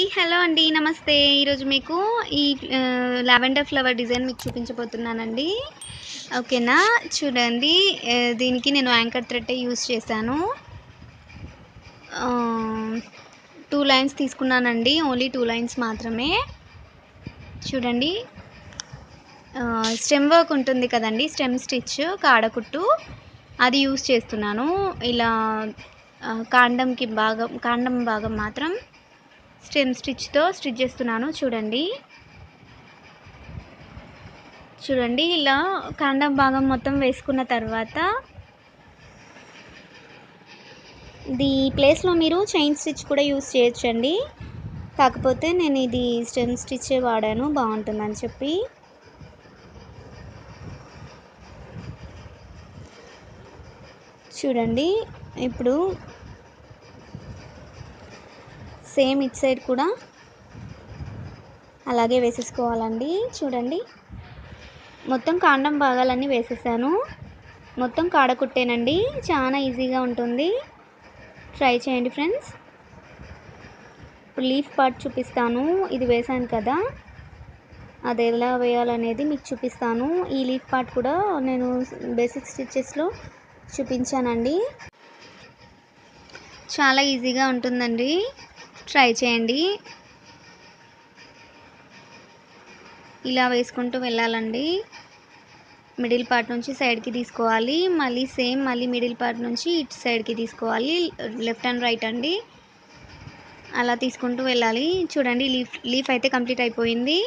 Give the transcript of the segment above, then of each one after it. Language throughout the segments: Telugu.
హలో అండి నమస్తే ఈరోజు మీకు ఈ ఆ, లావెండర్ ఫ్లవర్ డిజైన్ మీకు చూపించబోతున్నానండి ఓకేనా చూడండి ఆ, దీనికి నేను యాంకర్ థ్రెడ్ యూస్ చేశాను టూ లైన్స్ తీసుకున్నానండి ఓన్లీ టూ లైన్స్ మాత్రమే చూడండి స్టెమ్ వర్క్ ఉంటుంది కదండి స్టెమ్ స్టిచ్ కాడకుట్టు అది యూస్ చేస్తున్నాను ఇలా ఆ, కాండంకి భాగం కాండం భాగం మాత్రం స్టెమ్ స్టిచ్తో స్టిచ్ చేస్తున్నాను చూడండి చూడండి ఇలా కాండం భాగం మొత్తం వేసుకున్న తర్వాత ఇది ప్లేస్లో మీరు చైన్ స్టిచ్ కూడా యూస్ చేయొచ్చండి కాకపోతే నేను ఇది స్టెమ్ స్టిచ్చే వాడాను బాగుంటుందని చెప్పి చూడండి ఇప్పుడు సేమ్ ఇట్ సైడ్ కూడా అలాగే వేసేసుకోవాలండి చూడండి మొత్తం కాండం భాగాలన్నీ వేసేసాను మొత్తం కాడకుట్టేనండి చాలా ఈజీగా ఉంటుంది ట్రై చేయండి ఫ్రెండ్స్ ఇప్పుడు లీఫ్ పార్ట్ చూపిస్తాను ఇది వేసాను కదా అది ఎలా వేయాలనేది మీకు చూపిస్తాను ఈ లీఫ్ పార్ట్ కూడా నేను బేసిక్ స్టిచెస్లో చూపించానండి చాలా ఈజీగా ఉంటుందండి ట్రై చేయండి ఇలా వేసుకుంటూ వెళ్ళాలండి మిడిల్ పార్ట్ నుంచి సైడ్కి తీసుకోవాలి మళ్ళీ సేమ్ మళ్ళీ మిడిల్ పార్ట్ నుంచి ఇటు సైడ్కి తీసుకోవాలి లెఫ్ట్ అండ్ రైట్ అండి అలా తీసుకుంటూ వెళ్ళాలి చూడండి లీఫ్ లీఫ్ అయితే కంప్లీట్ అయిపోయింది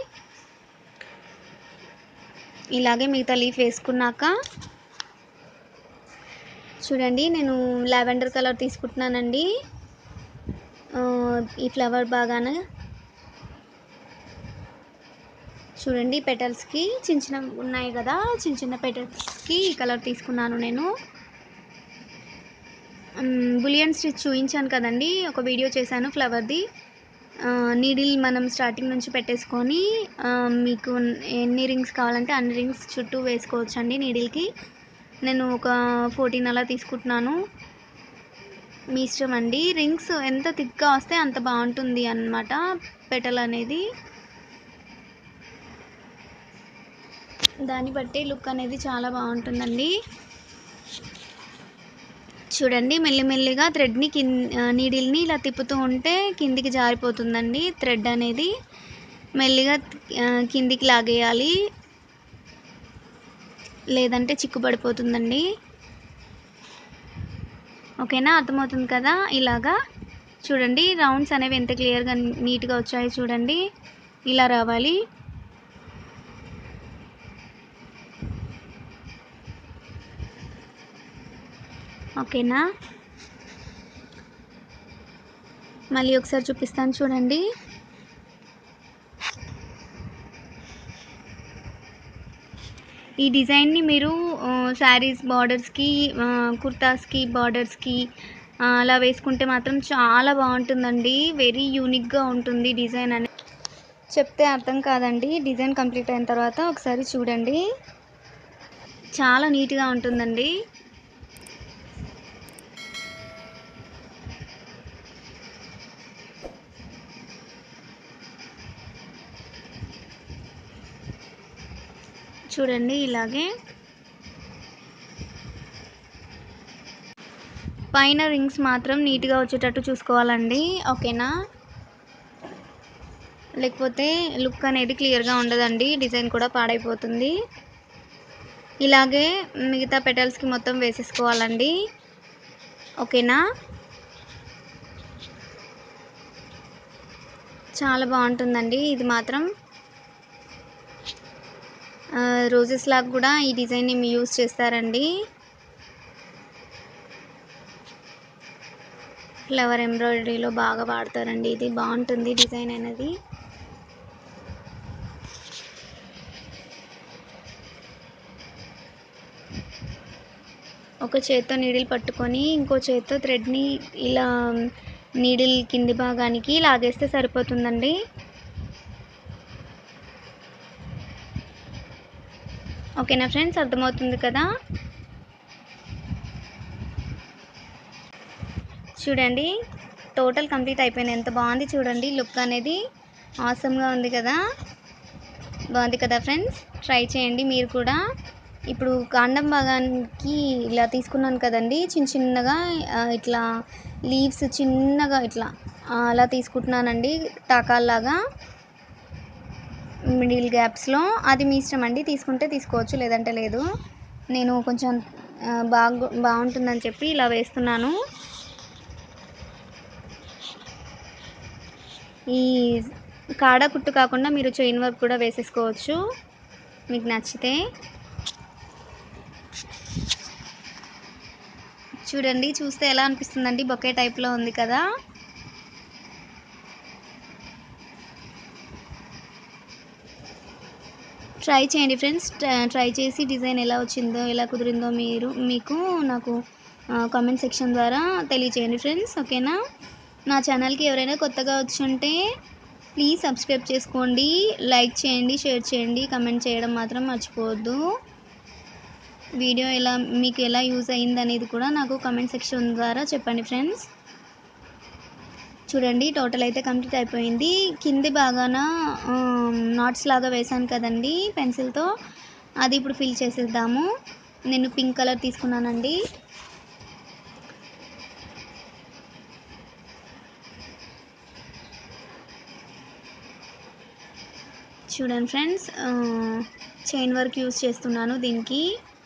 ఇలాగే మిగతా లీఫ్ వేసుకున్నాక చూడండి నేను లావెండర్ కలర్ తీసుకుంటున్నానండి ఆ, ఈ ఫ్లవర్ బాగానే చూడండి పెటల్స్కి చిన్న చిన్న ఉన్నాయి కదా చిన్న చిన్న పెటల్స్కి ఈ కలర్ తీసుకున్నాను నేను బులియన్ స్టిచ్ చూపించాను కదండి ఒక వీడియో చేశాను ఫ్లవర్ది నీడిల్ మనం స్టార్టింగ్ నుంచి పెట్టేసుకొని ఆ, మీకు ఎన్ని రింగ్స్ కావాలంటే అన్ని రింగ్స్ చుట్టూ వేసుకోవచ్చండి నీడిల్కి నేను ఒక ఫోర్టీన్ అలా తీసుకుంటున్నాను మీ ఇష్టం అండి రింగ్స్ ఎంత థిక్గా వస్తే అంత బాగుంటుంది అన్నమాట పెటల్ అనేది దాన్ని బట్టి లుక్ అనేది చాలా బాగుంటుందండి చూడండి మెల్లిమెల్లిగా థ్రెడ్ని కింద నీడిల్ని ఇలా తిప్పుతూ ఉంటే కిందికి జారిపోతుందండి థ్రెడ్ అనేది మెల్లిగా ఆ, కిందికి లాగేయాలి లేదంటే చిక్కుపడిపోతుందండి ఓకేనా అర్థమవుతుంది కదా ఇలాగా చూడండి రౌండ్స్ అనేవి ఎంత క్లియర్గా నీట్గా వచ్చాయో చూడండి ఇలా రావాలి ఓకేనా మళ్ళీ ఒకసారి చూపిస్తాను చూడండి ఈ డిజైన్ని మీరు శారీస్ బార్డర్స్కి కుర్తాస్కి బార్డర్స్కి అలా వేసుకుంటే మాత్రం చాలా బాగుంటుందండి వెరీ యూనిక్గా ఉంటుంది డిజైన్ అనేది చెప్తే అర్థం కాదండి డిజైన్ కంప్లీట్ అయిన తర్వాత ఒకసారి చూడండి చాలా నీట్గా ఉంటుందండి చూడండి ఇలాగే పైన రింగ్స్ మాత్రం నీట్గా వచ్చేటట్టు చూసుకోవాలండి ఓకేనా లేకపోతే లుక్ అనేది క్లియర్గా ఉండదండి డిజైన్ కూడా పాడైపోతుంది ఇలాగే మిగతా పెటల్స్కి మొత్తం వేసేసుకోవాలండి ఓకేనా చాలా బాగుంటుందండి ఇది మాత్రం రోజెస్ లాగా కూడా ఈ డిజైన్ని యూస్ చేస్తారండి ఫ్లవర్ ఎంబ్రాయిడరీలో బాగా వాడతారండి ఇది బాగుంటుంది డిజైన్ అనేది ఒక చేత్తో నీడిల్ పట్టుకొని ఇంకో చేత్తో థ్రెడ్ని ఇలా నీడిల్ కింది భాగానికి లాగేస్తే సరిపోతుందండి ఓకేనా ఫ్రెండ్స్ అర్థమవుతుంది కదా చూడండి టోటల్ కంప్లీట్ అయిపోయింది ఎంత బాగుంది చూడండి లుక్ అనేది ఆసమ్గా ఉంది కదా బాగుంది కదా ఫ్రెండ్స్ ట్రై చేయండి మీరు కూడా ఇప్పుడు కాండం భాగానికి ఇలా తీసుకున్నాను కదండి చిన్న చిన్నగా ఆ, ఇట్లా లీవ్స్ చిన్నగా ఇట్లా ఆ, అలా తీసుకుంటున్నానండి టాకాల్లాగా మిడిల్ గ్యాప్స్లో అది మీ ఇష్టం అండి తీసుకుంటే తీసుకోవచ్చు లేదంటే లేదు నేను కొంచెం ఆ, బాగు బాగుంటుందని చెప్పి ఇలా వేస్తున్నాను ఈ కాడ కుట్టు కాకుండా మీరు చైన్ వర్క్ కూడా వేసేసుకోవచ్చు మీకు నచ్చితే చూడండి చూస్తే ఎలా అనిపిస్తుందండి బొకే టైప్లో ఉంది కదా ట్రై చేయండి ఫ్రెండ్స్ ట్రై చేసి డిజైన్ ఎలా వచ్చిందో ఎలా కుదిరిందో మీరు మీకు నాకు కామెంట్ సెక్షన్ ద్వారా తెలియచేయండి ఫ్రెండ్స్ ఓకేనా నా ఛానల్కి ఎవరైనా కొత్తగా వచ్చుంటే ప్లీజ్ సబ్స్క్రైబ్ చేసుకోండి లైక్ చేయండి షేర్ చేయండి కమెంట్ చేయడం మాత్రం మర్చిపోవద్దు వీడియో ఎలా మీకు ఎలా యూజ్ అయింది అనేది కూడా నాకు కామెంట్ సెక్షన్ ద్వారా చెప్పండి ఫ్రెండ్స్ చూడండి టోటల్ అయితే కంప్లీట్ అయిపోయింది కింది బాగాన నాట్స్ లాగా వేసాను కదండి పెన్సిల్తో అది ఇప్పుడు ఫిల్ చేసేద్దాము నేను పింక్ కలర్ తీసుకున్నానండి చూడండి ఫ్రెండ్స్ చైన్ వర్క్ యూస్ చేస్తున్నాను దీనికి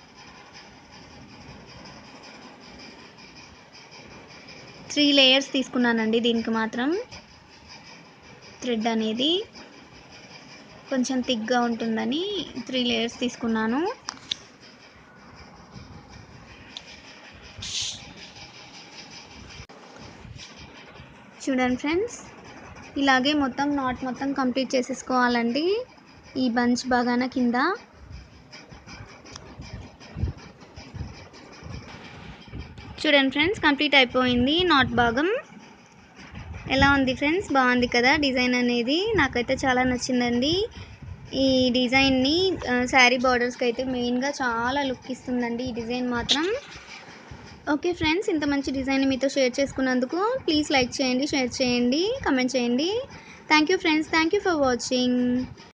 త్రీ లేయర్స్ తీసుకున్నానండి దీనికి మాత్రం థ్రెడ్ అనేది కొంచెం థిక్గా ఉంటుందని త్రీ లేయర్స్ తీసుకున్నాను చూడండి ఫ్రెండ్స్ ఇలాగే మొత్తం నాట్ మొత్తం కంప్లీట్ చేసేసుకోవాలండి ఈ బంచ్ బాగాన కింద చూడండి ఫ్రెండ్స్ కంప్లీట్ అయిపోయింది నాట్ భాగం ఎలా ఉంది ఫ్రెండ్స్ బాగుంది కదా డిజైన్ అనేది నాకైతే చాలా నచ్చిందండి ఈ డిజైన్ని శారీ బార్డర్స్కి అయితే మెయిన్గా చాలా లుక్ ఇస్తుందండి ఈ డిజైన్ మాత్రం ఓకే ఫ్రెండ్స్ ఇంత మంచి డిజైన్ మీతో షేర్ చేసుకున్నందుకు ప్లీజ్ లైక్ చేయండి షేర్ చేయండి కమెంట్ చేయండి thank you friends thank you for watching